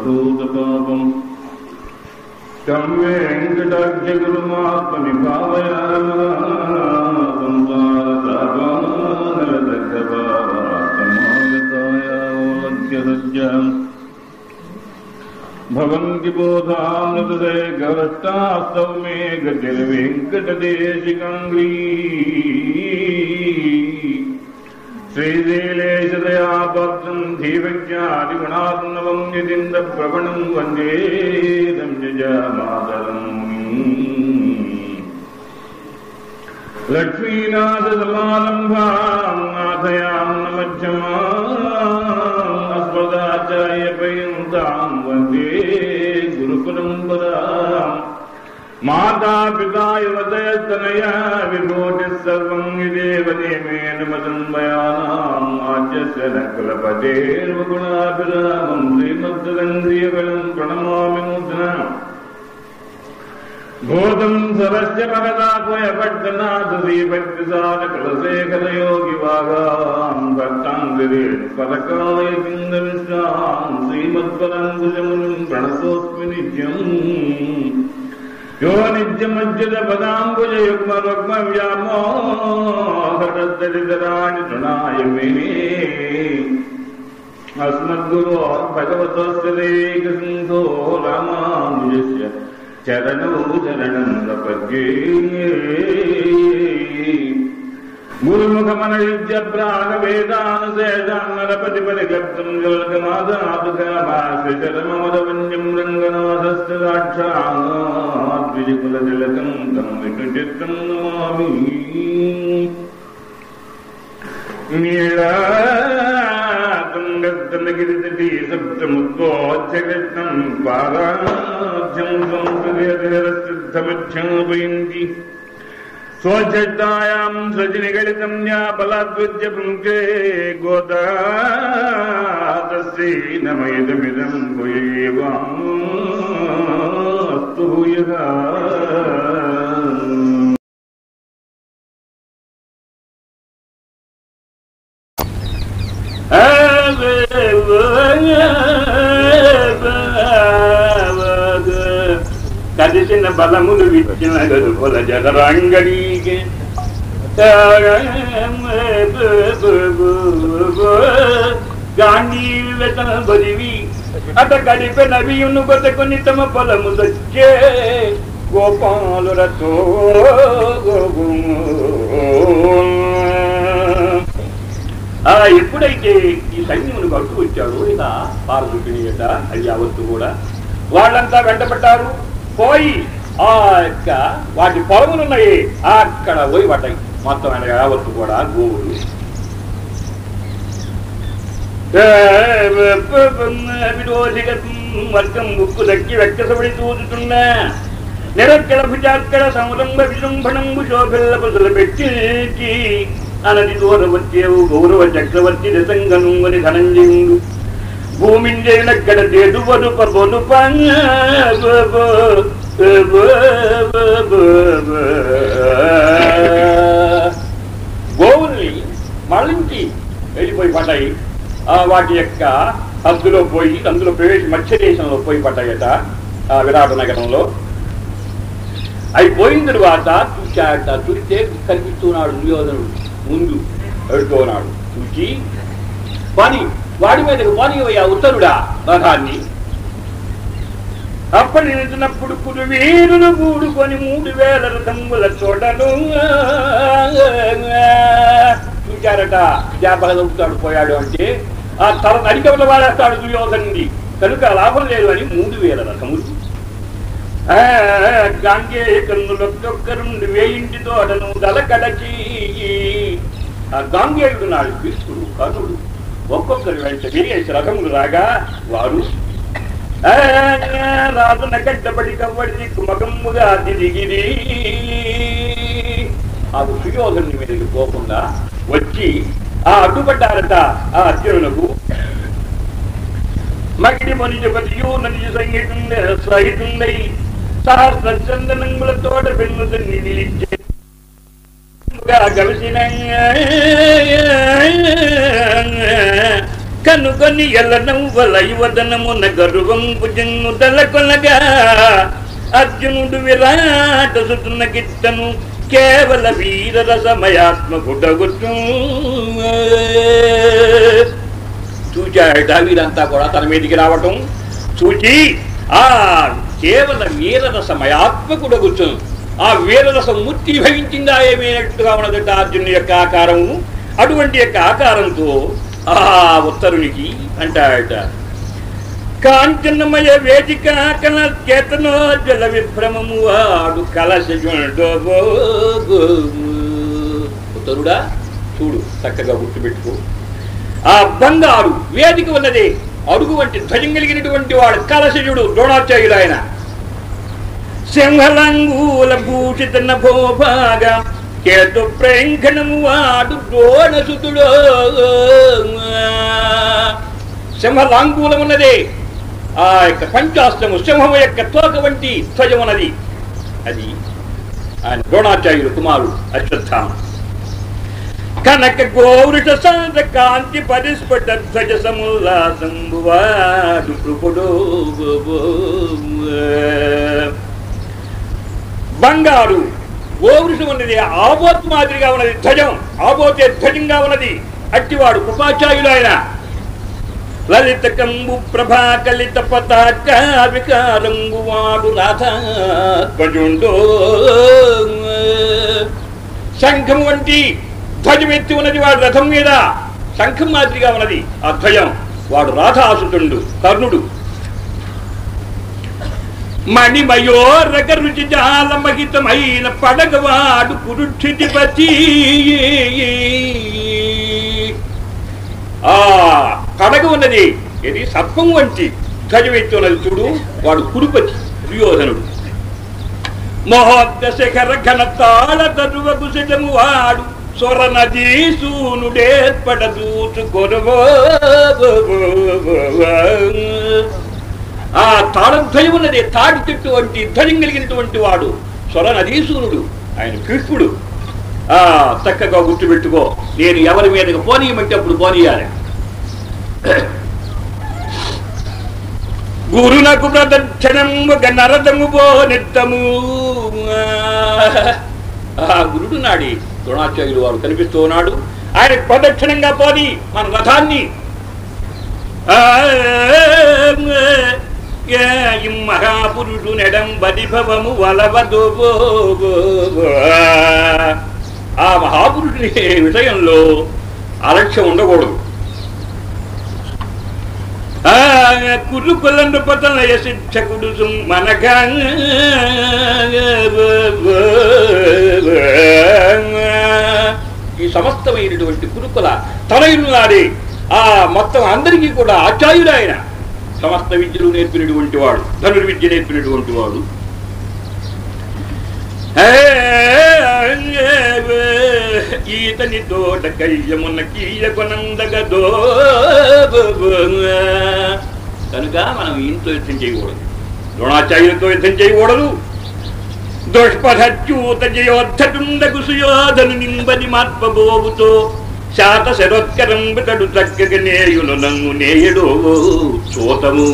సర్వభూతపాపం तं वेङ्कटाख्यगुरुमात्मनि भावयामागतायावलभ्यसज्जाम् भवन्ति बोधामृतदे गवष्टास्तौ मे गतिर्वेङ्कटदेशिकाङ्ग्री श्रीशैलेशदया भक्तम् धीवज्ञादिगुणात्मवम् यदिन्दप्रवणम् वन्दे संयजामातरम् लक्ष्मीनाथसमारम्भाम् नाथयाम् न मध्यमाम् अस्मदाचार्यपर्यन्ताम् वन्दे गुरुपरम्पराम् माता पिता युवतयस्तनया विभूतिः सर्वम् यदेव नियमेन मदन्मयानाम् आद्यस्य न कुलपतेर्वगुणाभिरामम् श्रीमद्दन्द्रियगणम् प्रणमामि नूतना भूतम् सरस्य भगदात्मयपट्टनाथ श्रीभक्तिसारकुलशेखरयोगिवागाम् भक्ताङ्गिरेण परकाय पिन्दविश्राम् श्रीमत्पराङ्कुशमुनिम् प्रणतोऽस्मि नित्यम् यो नित्यमज्जलपदाम्बुजयुग्मरुग्मव्यामोहरदरिदराणि तृणाय मे अस्मद्गुरो भगवतस्य देकसिन्धो रामानुजस्य चरणौ चरणं प्रपद्ये गुरुमुखमनयुज्य प्रागवेदानुशेषान्नरपतिपरिगर्तुम् जलकमादातुकाभाषचरममदवन्यम् रङ्गनाथस्य साक्षाद्विजकुलतिलकम् तम् विष्णुचित्तम् नमामि नीलातुङ्गस्तनगिरितटी सप्तमुद्वोच्चकृष्णम् पादाभ्यम् संस्कृतिरसिद्धमच्छापयन्ति स्वच्छतायाम् सजनिगलितम् या बलाद्विद्य पुङ्के गोदातस्यै नमयदमिदम् भूयेवास्तु भूयः కదిసిన బలములు విచ్చిన గదుపుల జలరంగడికి గాంధీ వెతన బదివి అత గడిపె నవియును కొతకొని తమ పొలము దొచ్చే గోపాలురతో ఆ ఎప్పుడైతే ఈ సైన్యమును కట్టు వచ్చాడు ఇక పారదుకిని గడ్డ అయ్యావత్తు కూడా వాళ్ళంతా వెంటబడ్డారు పోయి ఆ యొక్క వాటి పొలములున్నాయి అక్కడ పోయి పడ్డాయి మొత్తం ఆయన యావత్తు కూడా గోవులు వర్గం ముక్కు దక్కి వెక్కసబడి చూచుతున్నా నిరక్కల భుజాక్కల సంరంభ విజృంభణంబు శోభిల్ల పుసలు పెట్టి అనది దూరవచ్చేవు గౌరవ చక్రవర్తి రసంగనుంగని ధనంజయుడు భూమింజేనక్కడ దేదువదు పబోదు గోవుల్ని మళ్ళించి వెళ్ళిపోయి పడ్డాయి ఆ వాటి యొక్క అందులో పోయి అందులో ప్రవేశ మత్స్య దేశంలో పోయి పడ్డాయట ఆ విరాట నగరంలో అవి పోయిన తరువాత చూచాట చూస్తే కనిపిస్తున్నాడు దుర్యోధనుడు ముందు ఎడుతున్నాడు చూచి పని వాడి మీదకు పోనీవయ్యా ఉత్తరుడా రథాన్ని అప్పటి నిలిచినప్పుడు కుడు వీరులు కూడుకొని మూడు వేల రథముల చోటను చూచారట జాపగలుగుతాడు పోయాడు అంటే ఆ తల నడికవల వాడేస్తాడు దుర్యోధనుడి కనుక లాభం లేదు అని మూడు వేల రథములు గాంగే కన్నులొక్కొక్కరుండి వేయింటి తోటను దలకడచి ఆ గాంగేయుడు నాడు భీష్ముడు కర్ణుడు ఒక్కొక్కరు వెంట వేయేసి రథములు రాగా వారు రాజున కట్టబడి కవ్వడి మగమ్ముగా తిరిగిరి ఆ సుయోధనుని మీదకి పోకుండా వచ్చి ఆ అడ్డుపడ్డారట ఆ అర్జునులకు మగిడి మనిషిపతియు నది సంగీతుండే సహితుండై సహస్ర చందనముల తోట పెన్నుదని నిలిచే కలిసిన కనుగొని ఎల్లనవ్వల యువదనమున గర్వంపు జన్ను కొనగా అర్జునుడు విరాట సుతున్న గిట్టను కేవల వీర రసమయాత్మకుడగుతూ చూచాడట వీరంతా కూడా తన మీదికి రావటం చూచి ఆ కేవల వీరరసమయాత్మకుడగుచ్చు ఆ వీరరసం ముట్టి భవించిందా ఏమైనట్టుగా ఉన్నదట అర్జునుని యొక్క ఆకారము అటువంటి యొక్క ఆకారంతో ఆ ఉత్తరునికి అంటాడట కాంచనమయ వేదిక కల చేతనో జల విభ్రమము వాడు కలశ ఉత్తరుడా చూడు చక్కగా గుర్తుపెట్టుకో ఆ బంగారు వేదిక ఉన్నది అడుగు వంటి ధ్వజం కలిగినటువంటి వాడు కలశజుడు ద్రోణాచార్యుడు ఆయన సింహలంగూల భూషిత నభోభాగ కేతు ప్రేంఖణము వాడు ద్రోణసుతుడు సింహలాంగూలం ఉన్నది ఆ యొక్క పంచాస్త్రము సింహము యొక్క తోక వంటి ధ్వజం ఉన్నది అది ఆయన ద్రోణాచార్యుడు కుమారుడు అశ్వత్థామ కనక గోవృష సాంత కాంతి పరిస్ఫుట ధ్వజ సముల్లాసంబువాడు కృపుడు బంగారు గోవృషం ఉన్నది ఆబోత్ మాదిరిగా ఉన్నది ధ్వజం ఆబోతే ధ్వజంగా ఉన్నది అట్టివాడు కృపాచార్యుడు ఆయన లలిత కంబు ప్రభా కలిత పతాక వికారంబు వాడు రాధాధ్వజుండో శంఖం వంటి ధ్వజం ఎత్తి ఉన్నది వాడు రథం మీద శంఖం మాదిరిగా ఉన్నది ఆ ధ్వజం వాడు రాధాసుతుండు కర్ణుడు మణిమయోరగ రుచి జాలమహితమైన పడగవాడు పురుక్షితిపతి ఆ పడగ ఉన్నది ఇది సర్పం వంటి ధ్వజం ఎత్తి ఉన్నది చూడు వాడు కురుపతి దుర్యోధనుడు మహోత్త శిఖర ఘన తాళ తరువకు సిజము వాడు సొర నదీ సూనుడేర్పడ దూచు ఆ తాళధ్వయం ఉన్నది తాడి చెట్టు వంటి ధ్వజం కలిగినటువంటి వాడు స్వర నదీసూనుడు ఆయన కృష్ణుడు ఆ చక్కగా గుర్తుపెట్టుకో నేను ఎవరి మీదకి పోనీయమంటే అప్పుడు పోనీయాలి గురునకు ప్రదక్షిణము నరదము పో నిత్తము ఆ గురుడు నాడి ద్రోణాచార్యుడు వాడు కనిపిస్తూ ఉన్నాడు ఆయన ప్రదక్షిణంగా పోని మన రథాన్ని ఆ, ఏ, ఈ మహాపురుషు నెడం బదిభవము వలవదు ఆ మహాపురుషుని విషయంలో అలక్ష్యం ఉండకూడదు ఆ, కురుకుల నృపతనయ శిక్షకుడు మనగా ఈ సమస్తమైనటువంటి కురుకుల తనయులు నాడే ఆ మొత్తం అందరికీ కూడా ఆచార్యుడు ఆయన సమస్త విద్యలు నేర్పినటువంటి వాడు ధనుర్విద్య నేర్పినటువంటి వాడు ఈతని తోట కయ్యమున్న కీయ కొనందగదో కనుక మనం ఇంట్లో యుద్ధం చేయకూడదు ద్రోణాచార్యులతో యుద్ధం చేయకూడదు దుష్పథచ్యూత జయోద్ధటుండకు సుయోధను నింబని మార్పబోవుతో శాత శరోత్కరం బితడు చక్కగా నేయును నంగు నేయడు చూతము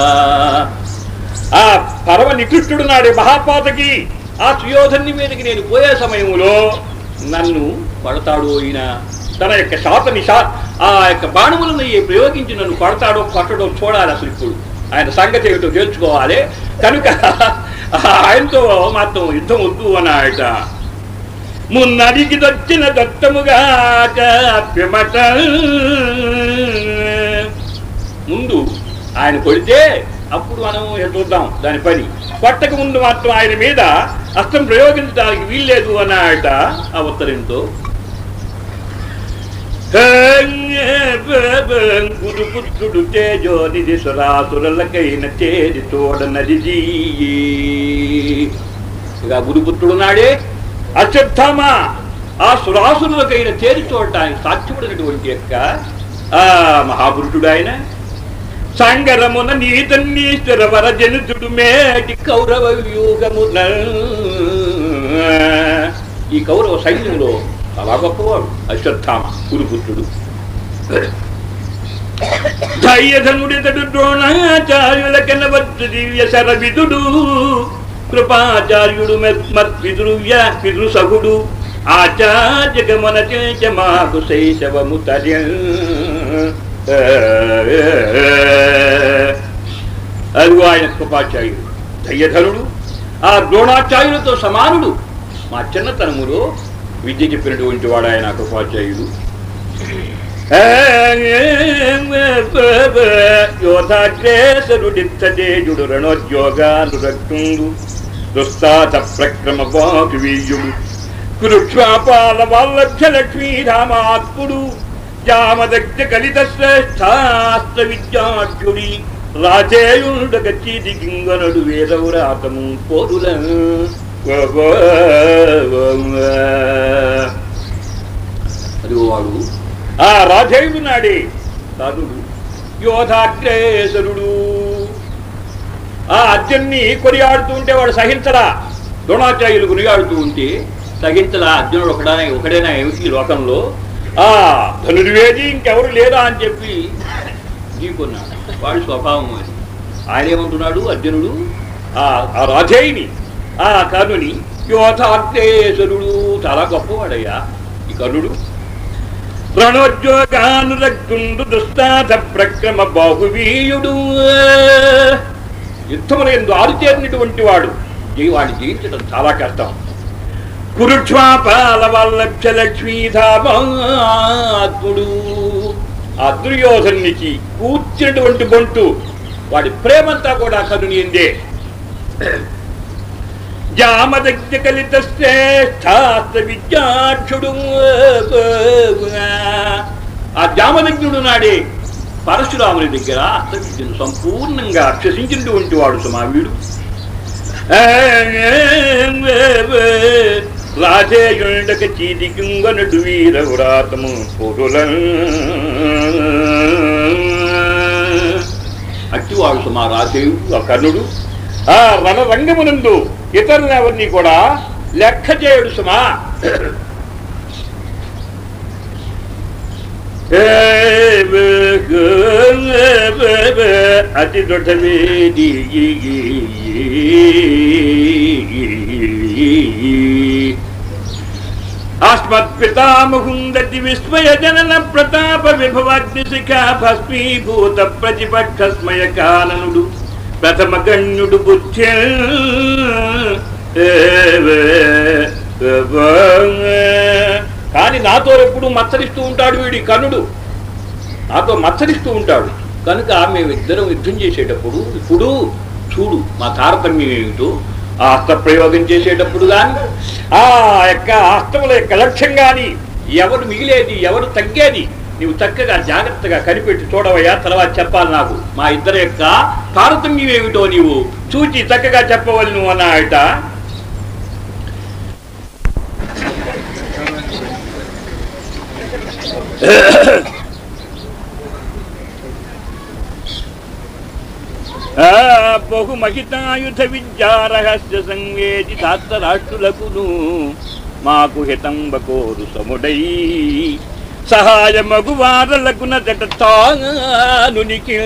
ఆ పరమ నికృష్టుడు నాడే మహాపాతకి ఆ సుయోధన్ని మీదకి నేను పోయే సమయంలో నన్ను పడతాడు ఆయన తన యొక్క శాతని శా ఆ యొక్క బాణములను ఏ ప్రయోగించి నన్ను పడతాడో కొట్టడో చూడాలి అసలు ఇప్పుడు ఆయన సంగతి ఏమిటో తెలుసుకోవాలి కనుక ఆయనతో మాత్రం యుద్ధం వద్దు అన్నాడట మున్నడికి దొచ్చిన దత్తముగా పిమట ముందు ఆయన కొడితే అప్పుడు మనం ఇక చూద్దాం దాని పని కొట్టక ముందు మాత్రం ఆయన మీద అస్త్రం ప్రయోగించడానికి వీల్లేదు అన్నాడట ఆ ఉత్తరంతో గురుపుత్రుడు తేజోనిధి సురాసురులకైన చేరి చూడనది ఇక గురుపుత్రుడు నాడే అశ్వత్థామ ఆ సురాసురులకైన చేరి చూడటానికి సాధ్యపడినటువంటి యొక్క ఆ మహాపురుషుడు ఆయన సంగరమున నీతన్నీశ్వర వరజనుతుడు మేటి కౌరవ వ్యూహమున ఈ కౌరవ సైన్యంలో చాలా గొప్పవాడు అశ్వత్థామ కురుపుత్రుడు ధైర్యధనుడితడు ద్రోణాచార్యుల కనవచ్చు దివ్య శరవిదుడు కృపాచార్యుడు మత్పితృవ్య పితృ సహుడు ఆచార్యగమన చేచ మాకు శైశవము తర్య అదిగో ఆయన కృపాచార్యుడు దయ్యధనుడు ఆ ద్రోణాచార్యులతో సమానుడు మా చిన్నతనములో విద్య చెప్పినటువంటి వాడు ఆయన కృపాచార్యుడు యోధాగ్రేసరుడిత్తజేయుడు రణోద్యోగానురక్తుండు దుస్తాత ప్రక్రమ బాకువీయుడు కురుక్ష్వాపాల వల్లభ్య లక్ష్మీరామాత్ముడు జామదగ్ధ కలిత శ్రేష్టాస్త్ర విద్యాఢ్యుడి రాజేయుండగ చీది గింగనుడు వేదవురాతము పోరుల అది వాడు ఆ రాజేయుడు నాడే రాజుడు యోధాగ్రేసరుడు ఆ అర్జున్ని కొనియాడుతూ ఉంటే వాడు సహించరా ద్రోణాచార్యులు కొనియాడుతూ ఉంటే సహించలా అర్జునుడు ఒకడనే ఒకడైనా ఏమిటి లోకంలో ఆ ధనుర్వేది ఇంకెవరు లేదా అని చెప్పి ఢీకొన్నాడు వాడి స్వభావం అది ఆయన ఏమంటున్నాడు అర్జునుడు ఆ ఆ రాజేయుని ఆ కర్ణుని యోధాగ్రేసరుడు చాలా గొప్పవాడయ్యా ఈ కర్ణుడు రణోద్యోగానురక్తుండు దుస్తాత ప్రక్రమ బాహువీయుడు యుద్ధముల ఎందు ఆరుచేరినటువంటి వాడు జీ వాడిని జయించడం చాలా కష్టం కురుక్ష్వాపాల వల్లభ్య లక్ష్మీధామాత్ముడు ఆ దుర్యోధనునికి కూర్చున్నటువంటి గొంతు వాడి ప్రేమంతా కూడా కరుని ఎందే జామదగ్ధ కలిత శ్రేష్ఠాస్త్ర విద్యాక్షుడు ఆ జామదగ్ధుడు నాడే పరశురాముని దగ్గర అస్త్ర విద్యను సంపూర్ణంగా అక్షసించినటువంటి వాడు సుమావీడు రాజేయుండక చీదికింగనుడు వీరవురాతము పొరుల అట్టివాడు సుమా రాజేయుడు ఆ కర్ణుడు ఆ రణరంగమునందు ఇతరులు ఎవరిని కూడా లెక్క చేయడు సుమా అతి దొడ్డవేది అస్మత్పితామహుందతి విస్మయ జనన ప్రతాప విభవాగ్ని శిఖా భస్మీభూత ప్రతిపక్షస్మయ కాననుడు ప్రథమ గణ్యుడు బుద్ధ కానీ నాతో ఎప్పుడు మత్సరిస్తూ ఉంటాడు వీడి కర్ణుడు నాతో మత్సరిస్తూ ఉంటాడు కనుక మేము ఇద్దరం యుద్ధం చేసేటప్పుడు ఇప్పుడు చూడు మా తారతమ్యం ఏమిటో ఆ అస్త్ర ప్రయోగం చేసేటప్పుడు కానీ ఆ యొక్క అస్త్రముల యొక్క లక్ష్యం కానీ ఎవరు మిగిలేది ఎవరు తగ్గేది నీవు చక్కగా జాగ్రత్తగా కనిపెట్టి చూడవయ్యా తర్వాత చెప్పాలి నాకు మా ఇద్దరి యొక్క తారతమ్యం ఏమిటో నీవు చూచి చక్కగా చెప్పవాలి నువ్వు అన్నాయట ఆ, బహుమహితాయుధ విద్యా రహస్య సంవేది ధాత్తరాష్ట్రులకును మాకు హితంబకోరు సముడై సహాయ మగువారలకున జటానునికి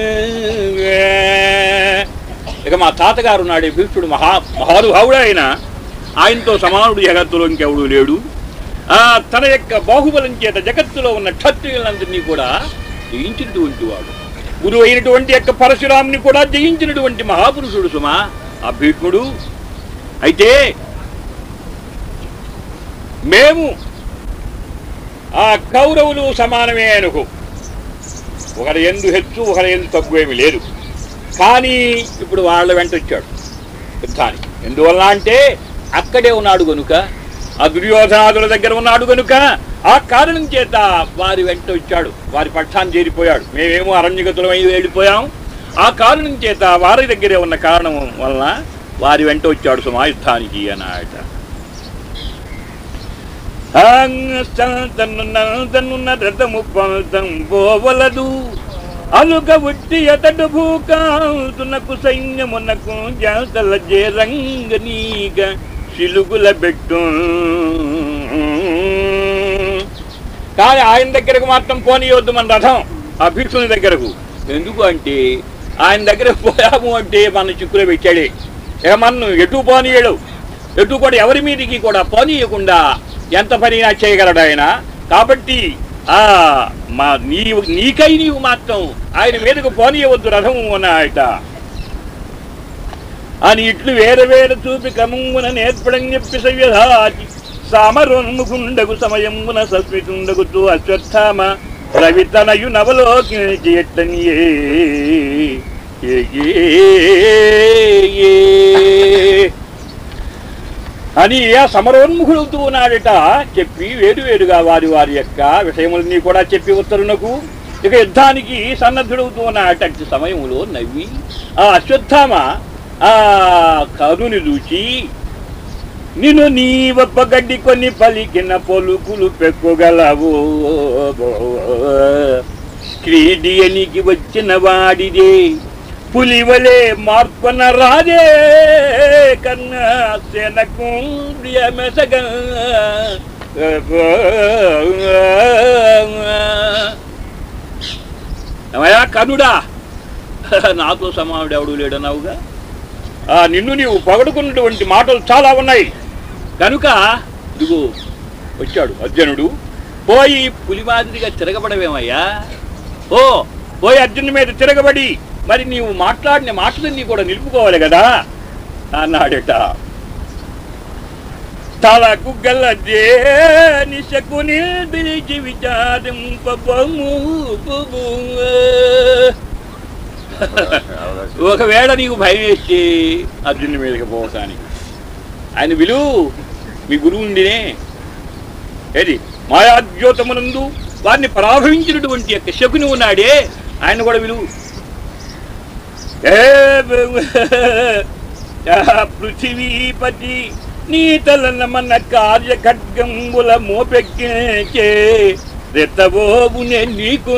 ఇక మా తాతగారు నాడే భీష్ముడు మహా మహానుభావుడు ఆయన ఆయనతో సమానుడు జగత్తులో ఇంకెవడు లేడు ఆ తన యొక్క బాహుబలం చేత జగత్తులో ఉన్న క్షత్రియులందరినీ కూడా జయించినటువంటి వాడు గురువు అయినటువంటి యొక్క పరశురాముని కూడా జయించినటువంటి మహాపురుషుడు సుమా ఆ భీష్ముడు అయితే మేము ఆ కౌరవులు సమానమే అనుకో ఒకరి ఎందు హెచ్చు ఒకరి ఎందు తక్కువేమి లేదు కానీ ఇప్పుడు వాళ్ళ వెంట వచ్చాడు యుద్ధానికి ఎందువల్ల అంటే అక్కడే ఉన్నాడు గనుక ఆ దుర్యోధనాదుల దగ్గర ఉన్నాడు గనుక ఆ కారణం చేత వారి వెంట వచ్చాడు వారి పక్షాన్ని చేరిపోయాడు మేమేమో అరణ్యగతులమై వెళ్ళిపోయాం ఆ కారణం చేత వారి దగ్గరే ఉన్న కారణం వలన వారి వెంట వచ్చాడు సుమా యుద్ధానికి అన్నాడట తన్నున్న రథము పంతం పోవలదు అలుక ఉట్టి అతడు భూకాంతునకు సైన్యమునకు జాతల జేరంగనీగ సిలుగుల పెట్టు కానీ ఆయన దగ్గరకు మాత్రం పోనీయొద్దు మన రథం ఆ భీష్ముని దగ్గరకు ఎందుకు అంటే ఆయన దగ్గర పోయాము అంటే మన చిక్కులో పెట్టాడే ఇక మనం ఎటు పోనీయడు ఎటు కూడా ఎవరి మీదకి కూడా పోనీయకుండా ఎంత పనినా చేయగలడు ఆయన కాబట్టి ఆ మా నీవు నీకై నీవు మాత్రం ఆయన మీదకు పోనీయవద్దు రథము అన్నాయట అని ఇట్లు వేరు వేరు చూపి క్రమమున నేర్పడని చెప్పి సవ్యధాచి సామరోన్ముకుండగు సమయమున సస్మితుండగుతూ అశ్వత్థామ రవితనయు నవలోకి ఎట్టనియే ఏ ఏ ఏ. అని ఆ సమరోన్ముఖుడవుతూ ఉన్నాడట చెప్పి వేరువేరుగా వారి వారి యొక్క విషయములన్నీ కూడా చెప్పి ఉత్తరునకు ఇక యుద్ధానికి సన్నద్ధుడవుతూ ఉన్నాడట అట్టి సమయంలో నవ్వి ఆ అశ్వత్థామ ఆ కరుని చూచి నిన్ను నీవప్ప గడ్డి కొన్ని పలికిన పొలుకులు పెక్కుగలవు క్రీడియనికి వచ్చిన వాడిదే పులివలే మార్పన రాజే కన్నా శనకు మెసగ ఏమయ్యా కనుడా నాతో సమానుడు ఎవడు లేడన్నావుగా ఆ, నిన్ను నీవు పొగడుకున్నటువంటి మాటలు చాలా ఉన్నాయి కనుక ఇదిగో వచ్చాడు అర్జునుడు పోయి పులి మాదిరిగా తిరగబడవేమయ్యా ఓ పోయి అర్జునుడి మీద తిరగబడి మరి నీవు మాట్లాడిన మాటలన్నీ కూడా నిలుపుకోవాలి కదా అన్నాడట తలకు గలదే నిశకుని పిలిచి విచారింపబోము ఒకవేళ నీకు భయం వేస్తే అర్జునుడి మీదకి పోవటానికి ఆయన విలువ మీ గురువు ఉండినే ఏది మాయాద్యోతమునందు వారిని పరాభవించినటువంటి యొక్క శకుని ఉన్నాడే ఆయన కూడా విలువ ఏ పృథివీపతి నీ తలనమన్న కార్య ఖడ్గంబుల మోపెక్కించే రెత్తబోబునే నీకు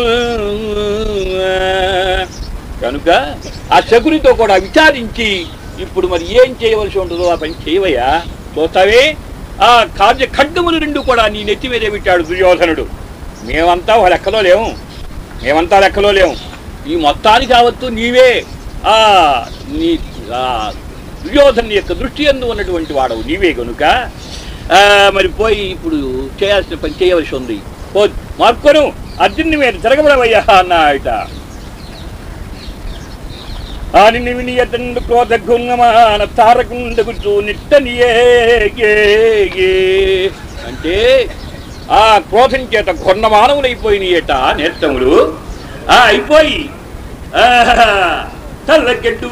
కనుక ఆ శకునితో కూడా విచారించి ఇప్పుడు మరి ఏం చేయవలసి ఉంటుందో ఆ పని చేయవయ్యా చూస్తావే ఆ కార్య ఖడ్గములు రెండు కూడా నీ నెత్తి మీదే పెట్టాడు దుర్యోధనుడు మేమంతా ఒక లెక్కలో లేము మేమంతా లెక్కలో లేము ఈ మొత్తానికి కావత్తు నీవే ఆ నీ ఆ దుర్యోధను యొక్క దృష్టి ఎందు ఉన్నటువంటి వాడవు నీవే కనుక ఆ, మరి పోయి ఇప్పుడు చేయాల్సిన పని చేయవలసి ఉంది పో మార్కొను అర్జున్ని మీద తిరగబడవయ్యా అన్నాయట ఆని వినియతండు క్రోధ గుణమాన తారకుండగుచూ నిట్టనియే అంటే ఆ క్రోధం చేత కొన్నమానవులైపోయినాయట నేత్తములు ఆ అయిపోయి ఆ, తల్లకెట్టు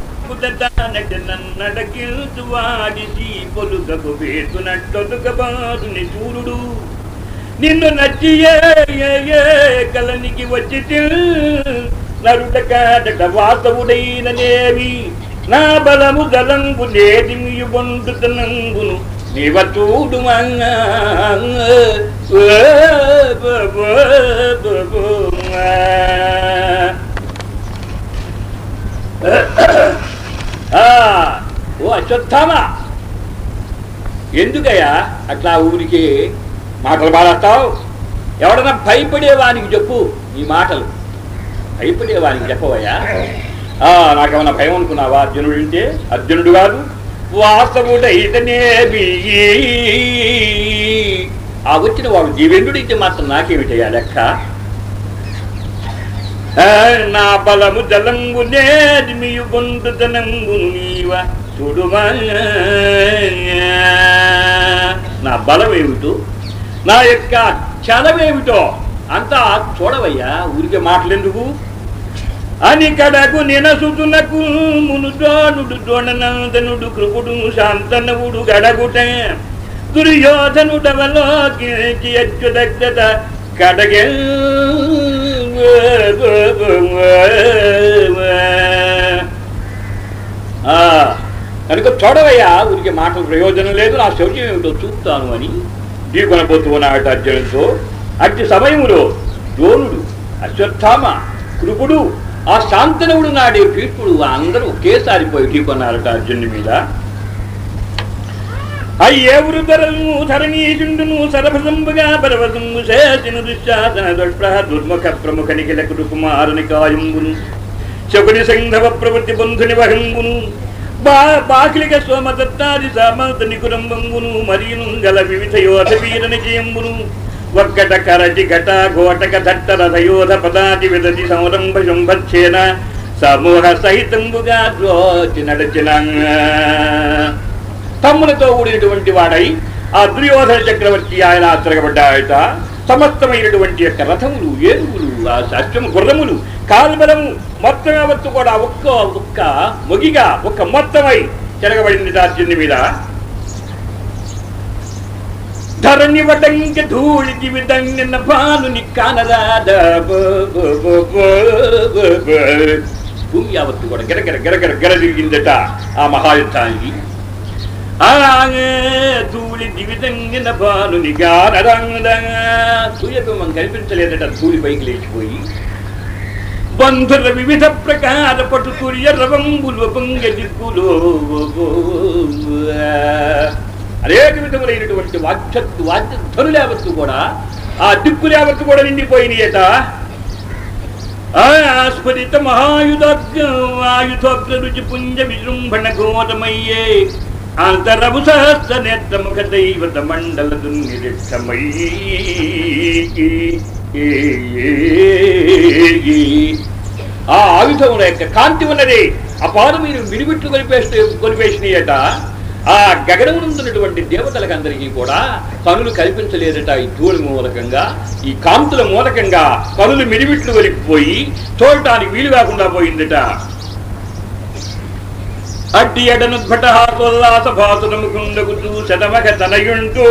నడకిల్చు వాడిసి పొలుగకు వేసునట్టొదుకబాదుని సూర్యుడు నిన్ను నచ్చియే కలనికి వచ్చి నరుట కాదట వాసవుడైన నేవి నా బలము దలంబు నేది మియుబండుతనంబును నీవ చూడు ఓ అశ్వత్థామ ఎందుకయ్యా అట్లా ఊరికి మాటలు పాడేస్తావు ఎవడన్నా భయపడేవానికి చెప్పు ఈ మాటలు భయపడేవానికి చెప్పవయ్యా ఆ, నాకేమన్నా భయం అనుకున్నావా అర్జునుడు అంటే అర్జునుడు కాదు వాస్తవుడైతేనేమి ఆ వచ్చిన వాడు జీవేంద్రుడైతే మాత్రం నాకేమిటయ్యా లెక్క ఆ, నా బలము జలంబు నేది మీయు బొందుతనంబు నీవ చూడుమా నా బలం ఏమిటో నా యొక్క చలమేమిటో అంతా చూడవయ్యా ఊరికే మాటలెందుకు అని కడకు నినసుతునకు మునుదోనుడు దోణనందనుడు కృపుడు శాంతనవుడు గడగుట దుర్యోధనుడవలోకి అచ్యుదగ్ధత కడగె ఆ, కనుక చూడవయ్యా ఊరికి మాటలు ప్రయోజనం లేదు నా శౌర్యం ఏమిటో చూపుతాను అని ఢీకొనబోతూ ఉన్నాడు అర్జునుడితో అట్టి సమయములో ద్రోణుడు అశ్వత్థామ కృపుడు ఆ శాంతనవుడు నాడే భీష్ముడు అందరూ ఒకేసారి పోయి ఢీకొన్నారట అర్జునుడి మీద అయ్యే వృధరను ధరణీచుండును సరభసంబుగా పరవసంబు శేషను దుశ్శాసన దుష్ప్రహ దుర్ముఖ ప్రముఖ నిఖిల కుమారుని కాయంబును శకుని సంధవ ప్రవృత్తి బంధుని వహంబును బా బాకిలిక సోమదత్తాది సామత నికురంబంబును మరియును గల వివిధ యోధ వీర నిజయంబును ఒక్కట కరటి ఘట ఘోటక దట్ట రథయోధ పదాతి విదతి సంరంభ శుంభచ్చేన సమూహ సహితంబుగా ద్రోచి నడచిన తమ్ములతో కూడినటువంటి వాడై ఆ దుర్యోధన చక్రవర్తి ఆయన తిరగబడ్డాయట సమస్తమైనటువంటి యొక్క రథములు ఏనుగులు ఆ సత్యము గుర్రములు కాల్బలము మొత్తం యావత్తు కూడా ఒక్క ఒక్క మొగిగా ఒక్క మొత్తమై తిరగబడింది అర్జునుడి మీద ధరణి వడంగ ధూళి దివిదంగన భానుని కానరాద భూమి యావత్తు కూడా గిరగిర గిరగిర గిర తిరిగిందట ఆ మహాయుద్ధానికి అలాగే ధూళి దివిదంగిన భానుని గానరంగ సూర్యబింబం కనిపించలేదట ధూళి పైకి లేచిపోయి బంధుల వివిధ ప్రకార పటు సూర్య రవంబులు పొంగ దిక్కులో అనేక విధములైనటువంటి వాక్యత్తు వాక్యధ్వనులు యావత్తు కూడా ఆ దిక్కులు యావత్తు కూడా నిండిపోయినాయట ఆస్ఫురిత మహాయుధాయుధోగ్ర రుచి పుంజ విజృంభణ ఘోరమయ్యే అంతరము సహస్ర నేత్రముఖ దైవత మండల దున్నిరిక్షమై ఆ ఆయుధముల యొక్క కాంతి ఉన్నది అపారు మీరు మిడిబిట్లు కొలిపేస్తే కొలిపేసినాయట ఆ గగనమునందున్నటువంటి దేవతలకు అందరికీ కూడా కనులు కల్పించలేదట ఈ ధూళి మూలకంగా ఈ కాంతుల మూలకంగా కనులు మిడిబిట్లు కొలిపిపోయి చూడటానికి వీలు కాకుండా పోయిందట అడ్డి ఎడను ఘటహాసోల్లాస భాసురము కుండకు చూసడమగ తనయుంటూ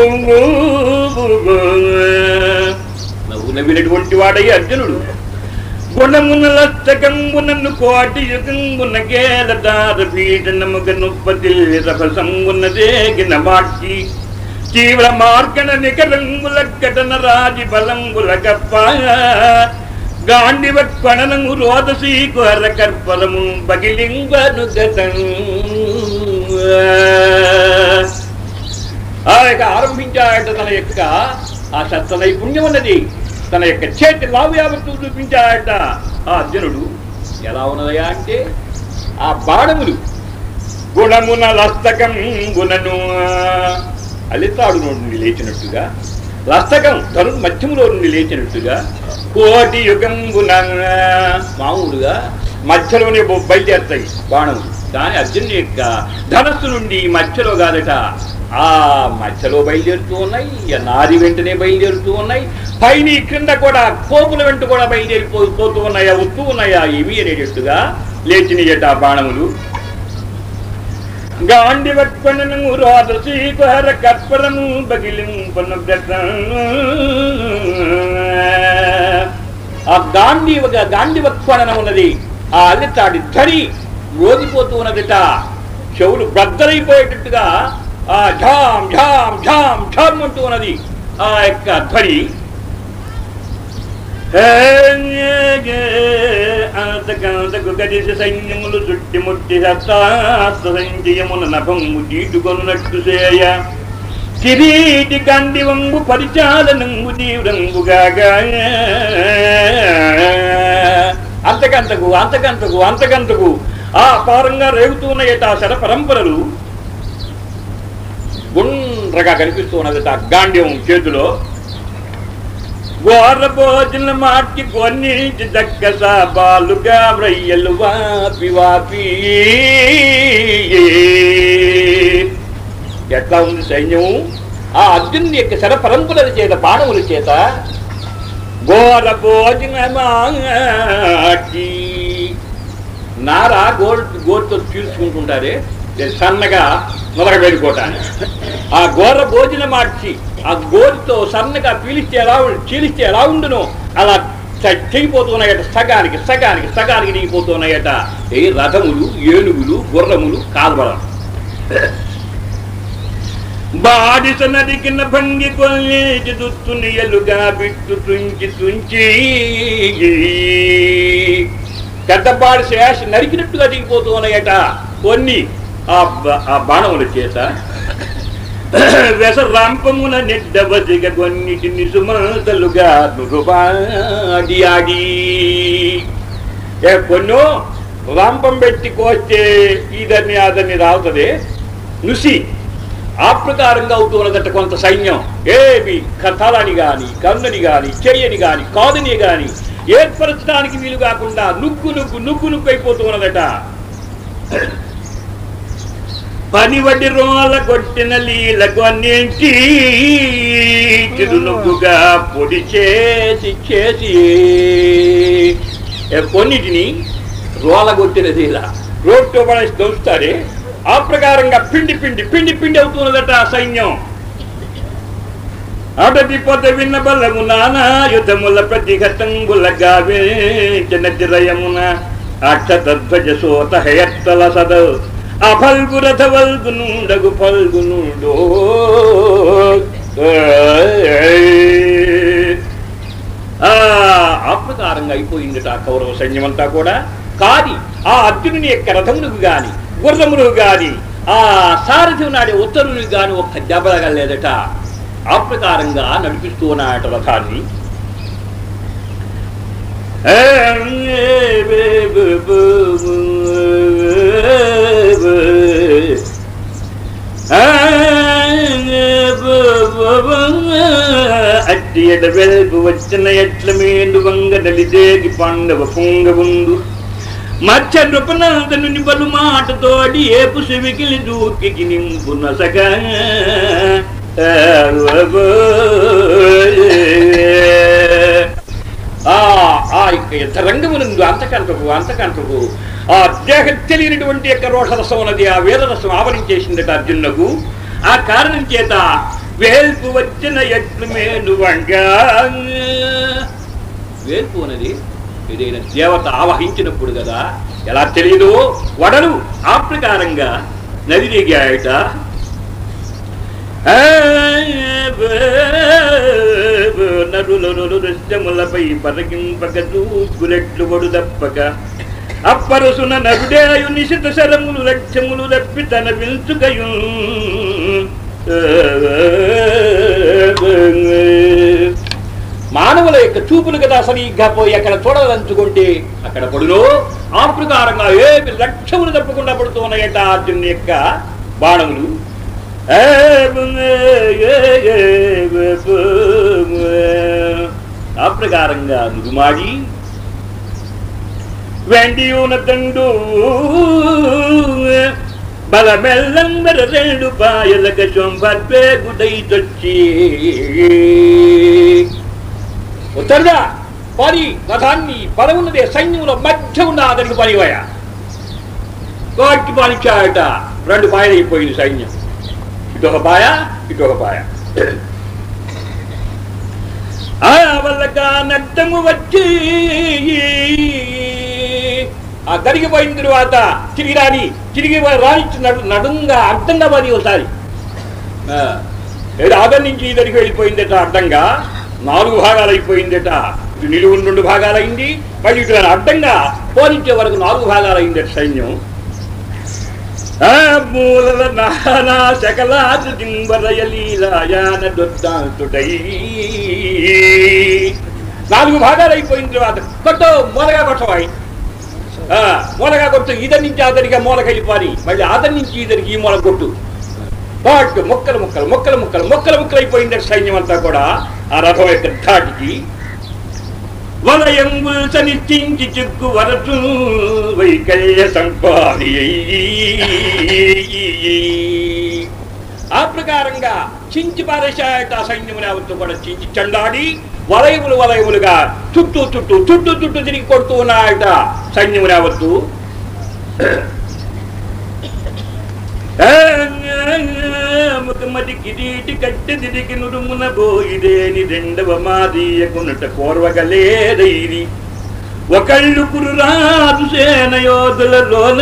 నవ్వు నవ్వినటువంటి వాడై అర్జునుడు గుణమున లస్తకంబునన్ను కోటి యుగంబున గేలదార పీఠనముగ నుప్పతి రభసంబునదేగిన మాటి తీవ్ర మార్గణ నికరంగుల ఘటన రాజి బలంబుల గప్ప గాండివ కొణనము రోదసీ కుహర కర్పరము బగిలింగను గతం ఆ యొక్క ఆరంభించాడట తన యొక్క ఆ సత్త నైపుణ్యం ఉన్నది తన యొక్క చేతి లావు యావత్తు చూపించాడట ఆ అర్జునుడు ఎలా ఉన్నదయా అంటే ఆ బాణములు గుణమున లస్తకం గుణను అలితాడు నుండి లేచినట్టుగా లస్తకం ధను మధ్యములో నుండి లేచినట్టుగా కోటి యుగం గుణ మామూలుగా మధ్యలోనే బొ- బయలుదేరుతాయి బాణములు కానీ అర్జునుడి యొక్క ధనస్సు నుండి మధ్యలో కాదట ఆ మధ్యలో బయలుదేరుతూ ఉన్నాయి ఆ నాది వెంటనే బయలుదేరుతూ ఉన్నాయి పైన ఈ క్రింద కూడా కోపుల వెంట కూడా బయలుదేరిపో పోతూ ఉన్నాయా వస్తూ ఉన్నాయా ఇవి అనేటట్టుగా లేచినయట ఆ బాణములు గాండి వత్పనను రోదసి కుహర కర్పరము బగిలింపను ఆ గాంధీ గాంధీ వత్పననం ఉన్నది ఆ అల్లితాడి ధరి రోగిపోతూ ఉన్నదిట చెవులు బ్రద్దలైపోయేటట్టుగా ఆ ఝామ్ ఝామ్ ఝామ్ ఝామ్ అంటూ ఉన్నది ఆ యొక్క ధ్వని అంతకంతకు గడిసి సైన్యములు చుట్టిముట్టి హస్తాస్త సంజయమున నభంగు చీటుకొనున్నట్టు చేయ కిరీటి కండి వంగు పరిచాలనంగు తీవ్రంగుగాగా అంతకంతకు అంతకంతకు అంతకంతకు ఆ అపారంగా రేగుతున్నాయట ఆ శర పరంపరలు గుండ్రగా కనిపిస్తూ ఉన్నదట గాండ్యం చేతిలో ఘోర భోజన మాటి కొన్ని దక్కస బాలుగా వ్రయ్యలు వాపి వాపి ఎట్లా ఉంది సైన్యం ఆ అర్జునుని యొక్క శర పరంపరల చేత బాణముల చేత ఘోర భోజన మాటి నార గోల్ గోరుతో చీల్చుకుంటుంటారే ఇది సన్నగా మొదలు పెట్టుకోవటానికి ఆ గోర భోజనం మార్చి ఆ గోరుతో సన్నగా పీలిస్తే ఎలా ఉం- చీలిస్తే ఎలా ఉండునో అలా చ- చెయ్యిపోతున్నాయట సగానికి సగానికి సగానికి దిగిపోతున్నాయట ఏ రథములు ఏనుగులు గుర్రములు కాల్బలం బాడిస నదికిన భంగి కొల్లేటి దుత్తుని ఎలుగా బిట్టు తుంచి తుంచి పెద్దపాడి శేష నరికినట్టుగా దిగిపోతూ ఉన్నాయట కొన్ని ఆ బ- ఆ బాణముల చేత వెసరాంపమున నెడ్డవసిగ కొన్నిటిని సుమంతలుగా నురుబాడి ఆడి ఏ కొన్నో రాంపం పెట్టి కోస్తే ఇదని అదని రావుతుంది నుసి ఆ ప్రకారంగా అవుతున్నదట కొంత సైన్యం ఏమి కథలని గాని కన్నుని గాని చెయ్యని గాని కాదుని గాని ఏర్పరచడానికి వీలు కాకుండా నుగ్గు నుగ్గు నుగ్గు నుగ్గు అయిపోతున్నదట పని వడ్డి రోల కొట్టిన లీల కొన్నింటి చిరునుగ్గుగా పొడి చేసి చేసి ఏ కొన్నిటిని రోల కొట్టిన లీల రోడ్తో పడేసి దోస్తారే ఆ ప్రకారంగా పిండి పిండి పిండి పిండి అవుతున్నదట ఆ సైన్యం అటది పొద విన్న బలము నానా యుద్ధముల ప్రతిఘటంబుల గావించిన తిరయమున అక్షతధ్వజ సోత హయత్తల సద అఫల్గు రథ వల్గునుండగు ఫల్గునుండో ఆ ఆ ప్రకారంగా అయిపోయిందట ఆ కౌరవ సైన్యమంతా కూడా కాది ఆ అర్జునుని యొక్క రథములకు గాని గుర్రములకు గాని ఆ సారథి నాడే ఉత్తరునికి గాని ఒక్క దెబ్బలగలేదట ఆ ప్రకారంగా నడిపిస్తూ ఉన్నాయట రథాన్ని అట్టి ఎడ వెల్పు వచ్చిన ఎట్ల మేండు వంగ నలిదేగి పాండవ పుంగవుండు మచ్చ నృపనందనుని బలు మాటతోడి ఏపు సెవికిలి దూకి నింపు నసగా ఆ ఆ యొక్క యుద్ధ రంగమునందు అంతకంతకు అంతకంతకు ఆ దేహ తెలియనటువంటి యొక్క రోషరసం ఉన్నది ఆ వేదరసం ఆవరించేసిందట అర్జునులకు ఆ కారణం చేత వేల్పు వచ్చిన ఎట్లు మేలు వంగా వేల్పు అన్నది ఏదైనా దేవత ఆవహించినప్పుడు కదా ఎలా తెలియదు వడలు ఆ ప్రకారంగా నది దిగాయట నరులు దృశ్యములపై పరకింపక దూకులెట్లు వడు తప్పక అప్పరుసున నరుడేయు నిశిత శరములు లక్ష్యములు తప్పి తన వించుకయు మానవుల యొక్క చూపులు కదా సరిగ్గా పోయి అక్కడ చూడదలుచుకుంటే అక్కడ పడులో ఆ ప్రకారంగా ఏమి లక్ష్యములు తప్పకుండా పడుతూ ఉన్నాయట అర్జున్ యొక్క బాణములు ఆ ప్రకారంగా నుగుమాడి వెండియూన తండు బలమెల్లందర రెండు పాయలక చొంబర్పే గుదైతొచ్చి ఉత్తరదా పని రథాన్ని పదవున్నదే సైన్యంలో మధ్య ఉన్న అతనికి పనివయా కోటి పనిచాయట రెండు పాయలు అయిపోయింది సైన్యం ఇటొక పాయ ఇటొక పాయ ఆ వల్లక నట్టము వచ్చి ఆ కరిగిపోయిన తరువాత తిరిగి రాని తిరిగి రానిచ్చి నడు నడుంగా అర్థంగా పది ఒకసారి ఆ, ఏడు ఆదం నుంచి ఇద్దరికి వెళ్ళిపోయిందట అడ్డంగా నాలుగు భాగాలు అయిపోయిందట ఇటు నిలువు రెండు భాగాలైంది మళ్ళీ ఇటు అడ్డంగా పోనిచ్చే వరకు నాలుగు భాగాలైందట సైన్యం ఆ మూలల నానా శకలాదు దింబరయలీలాయాన దొద్దాంతుడై నాలుగు భాగాలు అయిపోయిన తర్వాత కొట్టు మూలగా కొట్టవాయి ఆ, మూలగా కొట్టు ఇదరి నుంచి అతనికి మూలకి వెళ్ళిపోయి మళ్ళీ అతని నుంచి ఇదరికి ఈ మూల కొట్టు బాట్ మొక్కలు ముక్కలు మొక్కలు ముక్కలు మొక్కలు ముక్కలు అయిపోయింది సైన్యం అంతా కూడా ఆ రథం యొక్క ధాటికి వలయంబుల్ సనిచ్చించి చిక్కు వరచు వైకల్య సంపాది ఆ ప్రకారంగా చించి పారేశాయట ఆ సైన్యములు యావత్తు కూడా చించి చండాడి వలయములు వలయములుగా చుట్టూ చుట్టూ చుట్టూ చుట్టూ తిరిగి కొడుతూ ఉన్నాయట సైన్యములు యావత్తు ముఖమది కిరీటి కట్టె దిడికి నుడుమున బోయిదేని రెండవ మాదీయకునుట కోర్వగలేదైరి ఒకళ్ళు కురురాజు సేన యోధులలోన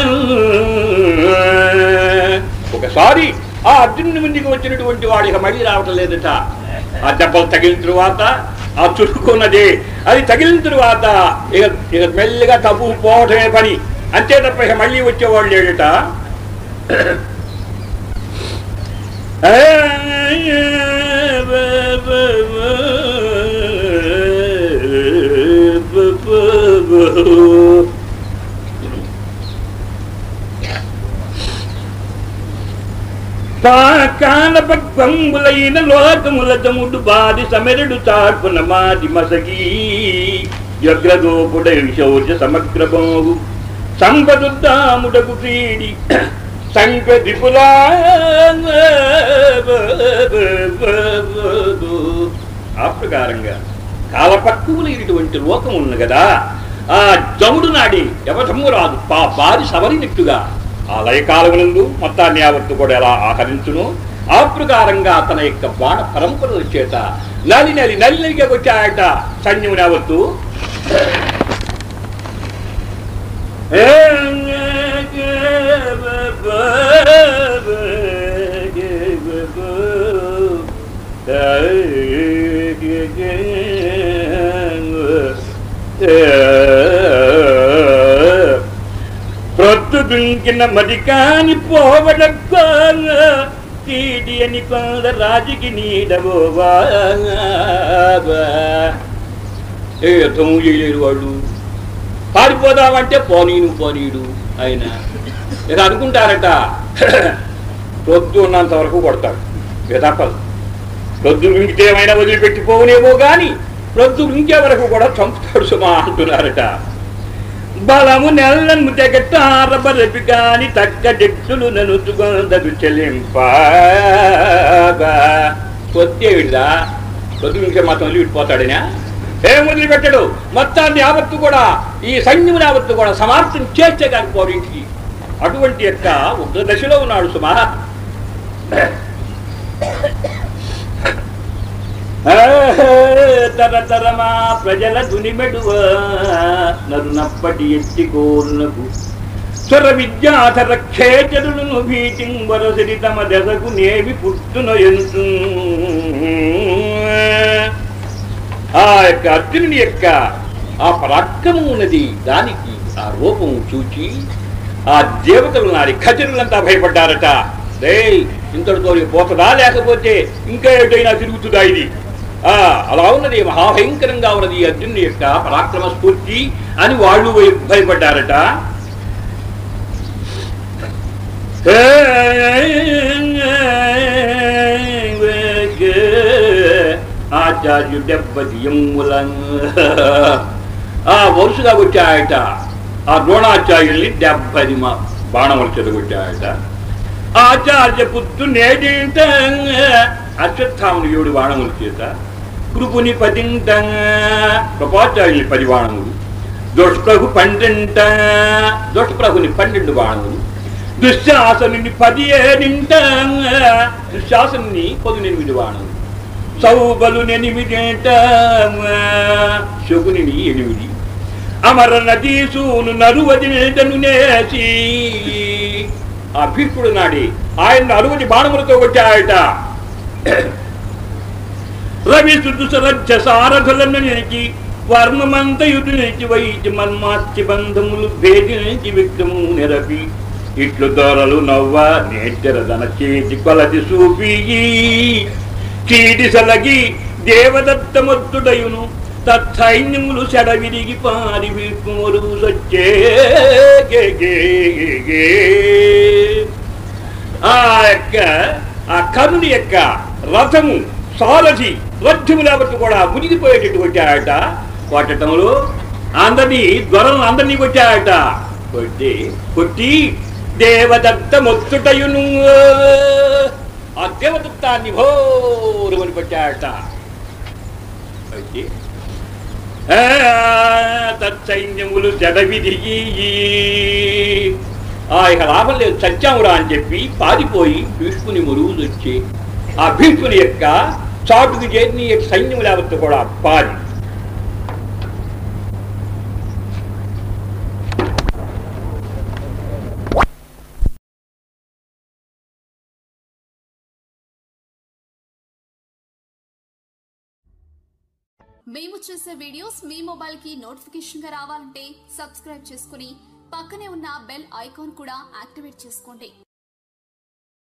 ఒకసారి ఆ అర్జునుడి ముందుకు వచ్చినటువంటి వాడు ఇక మళ్ళీ రావటం లేదట ఆ దెబ్బలు తగిలిన తరువాత ఆ చురుకున్నది అది తగిలిన తరువాత ఇక ఇక మెల్లిగా తప్పు పోవటమే పని అంతే తప్ప ఇక మళ్ళీ వచ్చేవాళ్ళు లేడట పాకాల పక్వంబులైన లోకముల తముడు బాది సమరుడు చార్పున మాది మసగి వ్యగ్రదోపుడై శౌర్య సమగ్రమోగు సంపదుద్దాముడకు క్రీడి సంకదిపులా ఆ ప్రకారంగా కాలపక్కువలు ఇటువంటి లోకం ఉంది కదా ఆ జముడు నాడి ఎవధమ్ము రాదు పా బారి సవరినట్టుగా ఆ లయకాలమునందు మొత్తాన్ని యావత్తు కూడా ఎలా ఆహరించును ఆ ప్రకారంగా తన యొక్క బాణ పరంపరల చేత నలి నలి నలి నలిగా వచ్చాయట సైన్యముని యావత్తు ప్రొద్దుదుంకిన మది కాని పోవడక్క తీడి అని కొంద రాజుకి నీడబోవా ఏ యుద్ధము చేయలేరు వాళ్ళు పారిపోదామంటే పోనీను పోనీడు ఆయన ఇక అనుకుంటారట పొద్దు ఉన్నంత వరకు కొడతాడు ఇక తప్పదు ప్రొద్దు ఇంకితే ఏమైనా వదిలిపెట్టి పోవునేమో గాని ప్రొద్దు ఇంకే వరకు కూడా చంపుతాడు సుమా అంటున్నారట బలము నెల్లను తెగటారబరపి కాని తగ్గ డెట్టులు ననుచుకొందరు చెల్లింప పొద్దేవిడిదా ప్రొద్దు ఇంకే మాత్రం వదిలిపెట్టిపోతాడనా ఏం వదిలిపెట్టడు మొత్తాన్ని యావత్తు కూడా ఈ సైన్యముని యావత్తు కూడా సమాప్తం చేస్తే కాని పోడు ఇంటికి అటువంటి యొక్క ఉగ్ర దశలో ఉన్నాడు సుమా తరతరమా ప్రజల దునిమెడువ నరునప్పటి ఎత్తి కోరునకు స్వర విద్యాధర ఖేచరులను భీతిం వరసిరి తమ దశకు నేవి పుట్టున ఎంతు ఆ యొక్క అర్జునుని యొక్క ఆ పరాక్రమం ఉన్నది దానికి ఆ రూపం చూచి ఆ దేవతలు నాడి ఖజరులంతా భయపడ్డారట రే ఇంతటితో పోతుందా లేకపోతే ఇంకా ఏటైనా తిరుగుతుందా ఇది ఆ అలా ఉన్నది మహాభయంకరంగా ఉన్నది ఈ అర్జునుని యొక్క పరాక్రమ స్ఫూర్తి అని వాళ్ళు భయ- భయపడ్డారట ఆచార్యుడెబ్బదియములం ఆ వరుసగా వచ్చాయట ఆ ద్రోణాచార్యుల్ని డెబ్బది మా బాణములు చెదగొట్టాయట ఆచార్య పుత్తు నేడింట అశ్వత్థాముని ఏడు బాణముల చేత కృపుని పదింట కృపాచార్యుని పది బాణములు దుష్ప్రభు పన్నెంట దుష్ప్రభుని పన్నెండు బాణములు దుశ్శాసనుని పదిహేడింట దుశ్శాసనుని పదునెనిమిది బాణములు సౌబలు ఎనిమిదేట శకుని ఎనిమిది అమర నదీసూను నరువదినేటను నేసి ఆ భీష్ముడు నాడి ఆయన అరువది బాణములతో వచ్చాయట రవి సుదుసరజ్జ సారథులను నిలిచి వర్మమంతయుడు నిలిచి వైద్య మన్మాత్య బంధములు భేదించి విక్రము నిరపి ఇట్లు దొరలు నవ్వ నేర్చెరదన చేతి కొలది చూపి చీటి సలగి దేవదత్తమొత్తుడయును తత్సైన్యములు చెడవిరిగి పారి విప్పుమరు సచ్చే గే గే గే గే. ఆ యొక్క ఆ కర్ణుని యొక్క రథము సారథి రథ్యములు ఎవరికి కూడా మునిగిపోయేటట్టు వచ్చాయట కొట్టడంలో అందరినీ ధ్వరలను అందరినీ కొట్టాయట కొట్టి కొట్టి దేవదత్త మొత్తుటయును ఆ దేవదత్తాన్ని భోరుమని కొట్టాయట వచ్చి ఆ, తత్సైన్యములు జడవిదిగి ఆ ఇక లాభం లేదు సత్యామురా అని చెప్పి పారిపోయి భీష్ముని మురువులు వచ్చి ఆ భీష్ముని యొక్క చాటుకు చేరిన ఈ యొక్క సైన్యం లేవత్తు కూడా పారి మేము చేసే వీడియోస్ మీ మొబైల్ కి నోటిఫికేషన్ గా రావాలంటే సబ్స్క్రైబ్ చేసుకుని పక్కనే ఉన్న బెల్ ఐకాన్ కూడా యాక్టివేట్ చేసుకోండి